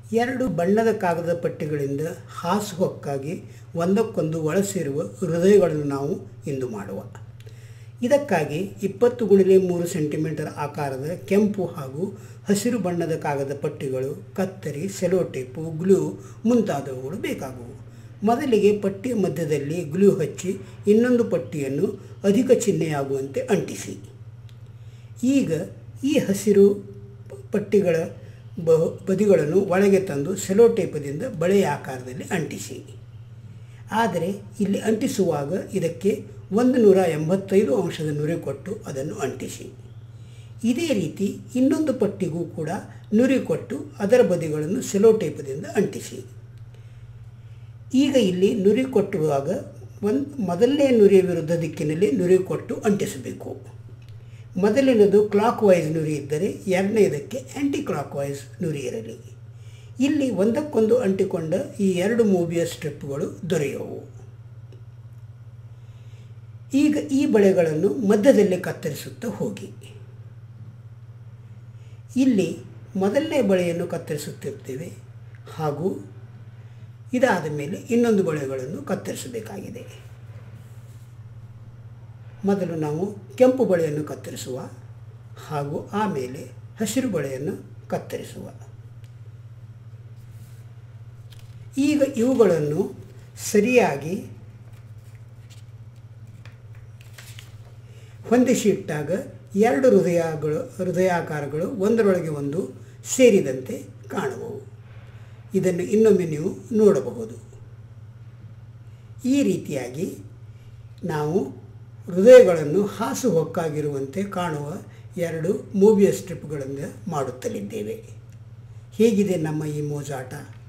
ಎರಡು ಬಣ್ಣದ ಕಾಗದ ಪಟ್ಟಿಗಳಿಂದ ಹಾಸುಹೊಕ್ಕಾಗಿ ಒಂದಕ್ಕೊಂದು ಒಳಸೇರುವ ಹೃದಯಗಳನ್ನು ನಾವು ಇಂದು ಮಾಡುವ ಇದಕ್ಕಾಗಿ ಇಪ್ಪತ್ತು ಗುಣಿಲೆ ಮೂರು ಸೆಂಟಿಮೀಟರ್ ಆಕಾರದ ಕೆಂಪು ಹಾಗೂ ಹಸಿರು ಬಣ್ಣದ ಕಾಗದ ಪಟ್ಟಿಗಳು ಕತ್ತರಿ ಸೆಲೋಟೇಪು ಗ್ಲೂ ಮುಂತಾದವುಗಳು ಬೇಕಾಗುವು ಮೊದಲಿಗೆ ಪಟ್ಟಿಯ ಮಧ್ಯದಲ್ಲಿ ಗ್ಲೂ ಹಚ್ಚಿ ಇನ್ನೊಂದು ಪಟ್ಟಿಯನ್ನು ಅಧಿಕ ಚಿಹ್ನೆಯಾಗುವಂತೆ ಅಂಟಿಸಿ ಈಗ ಈ ಹಸಿರು ಪಟ್ಟಿಗಳ ಬ ಬದಿಗಳನ್ನು ಒಳಗೆ ತಂದು ಸೆಲೋಟೇಪದಿಂದ ಬಳೆಯ ಆಕಾರದಲ್ಲಿ ಅಂಟಿಸಿ ಆದರೆ ಇಲ್ಲಿ ಅಂಟಿಸುವಾಗ ಇದಕ್ಕೆ ಒಂದು ನೂರ ಎಂಬತ್ತೈದು ಅಂಶದ ನುರಿ ಕೊಟ್ಟು ಅದನ್ನು ಅಂಟಿಸಿ ಇದೇ ರೀತಿ ಇನ್ನೊಂದು ಪಟ್ಟಿಗೂ ಕೂಡ ನುರಿ ಕೊಟ್ಟು ಅದರ ಬದಿಗಳನ್ನು ಸೆಲೋಟೇಪದಿಂದ ಅಂಟಿಸಿ ಈಗ ಇಲ್ಲಿ ನುರಿ ಕೊಟ್ಟುವಾಗ ಒಂದು ಮೊದಲನೇ ನುರಿಯ ವಿರುದ್ಧ ದಿಕ್ಕಿನಲ್ಲಿ ನುರಿ ಕೊಟ್ಟು ಅಂಟಿಸಬೇಕು ಮೊದಲಿನದು ಕ್ಲಾಕ್ ವೈಸ್ ನುರಿ ಇದ್ದರೆ ಎರಡನೇದಕ್ಕೆ ಆ್ಯಂಟಿ ಕ್ಲಾಕ್ ವೈಸ್ ನುರಿ ಇರಲಿ ಇಲ್ಲಿ ಒಂದಕ್ಕೊಂದು ಅಂಟಿಕೊಂಡ ಈ ಎರಡು ಮೂಬಿಯ ಸ್ಟ್ರಿಪ್ಗಳು ದೊರೆಯುವು ಈಗ ಈ ಬಳೆಗಳನ್ನು ಮಧ್ಯದಲ್ಲಿ ಕತ್ತರಿಸುತ್ತಾ ಹೋಗಿ ಇಲ್ಲಿ ಮೊದಲನೇ ಬಳೆಯನ್ನು ಕತ್ತರಿಸುತ್ತಿರ್ತೇವೆ ಹಾಗೂ ಇದಾದ ಮೇಲೆ ಇನ್ನೊಂದು ಬಳೆಗಳನ್ನು ಕತ್ತರಿಸಬೇಕಾಗಿದೆ ಮೊದಲು ನಾವು ಕೆಂಪು ಬಳೆಯನ್ನು ಕತ್ತರಿಸುವ ಹಾಗೂ ಆಮೇಲೆ ಹಸಿರು ಬಳೆಯನ್ನು ಕತ್ತರಿಸುವ ಈಗ ಇವುಗಳನ್ನು ಸರಿಯಾಗಿ ಹೊಂದಿಸಿ ಇಟ್ಟಾಗ ಎರಡು ಹೃದಯಗಳು ಹೃದಯಾಕಾರಗಳು ಒಂದರೊಳಗೆ ಒಂದು ಸೇರಿದಂತೆ ಕಾಣುವವು ಇದನ್ನು ಇನ್ನೊಮ್ಮೆ ನೀವು ನೋಡಬಹುದು ಈ ರೀತಿಯಾಗಿ ನಾವು ಹೃದಯಗಳನ್ನು ಹಾಸು ಹೊಕ್ಕಾಗಿರುವಂತೆ ಕಾಣುವ ಎರಡು ಮೂವಿಯ ಸ್ಟ್ರಿಪ್ಗಳಿಂದ ಮಾಡುತ್ತಲಿದ್ದೇವೆ ಹೇಗಿದೆ ನಮ್ಮ ಈ ಮೋಜಾಟ